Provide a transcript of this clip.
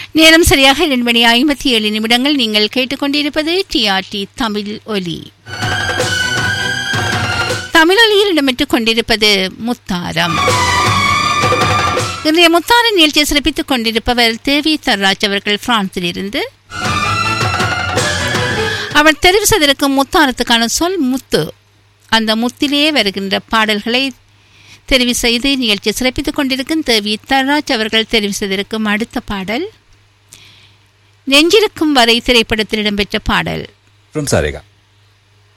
நேரம் சரியாக இரண்டு மணி ஐம்பத்தி ஏழு நிமிடங்கள் நீங்கள் கேட்டுக்கொண்டிருப்பது டிஆர்டி தமிழ் ஒலி தமிழ் ஒலியில் இடம்பெற்றுக் கொண்டிருப்பது முத்தாரம் இன்றைய முத்தார நிகழ்ச்சியை சிறப்பித்துக் கொண்டிருப்பவர் தேவி தர்ராஜ் அவர்கள் பிரான்சிலிருந்து அவர் தெரிவு செய்திருக்கும் முத்தாரத்துக்கான சொல் முத்து அந்த முத்திலே வருகின்ற பாடல்களை தெரிவு செய்து நிகழ்ச்சியை சிறப்பித்துக் கொண்டிருக்கும் தேவி தர்ராஜ் அவர்கள் தெரிவு செய்திருக்கும் அடுத்த பாடல் நெஞ்சிருக்கும் வரை திரைப்படத்தில் இடம்பெற்ற பாடல் from Sarega.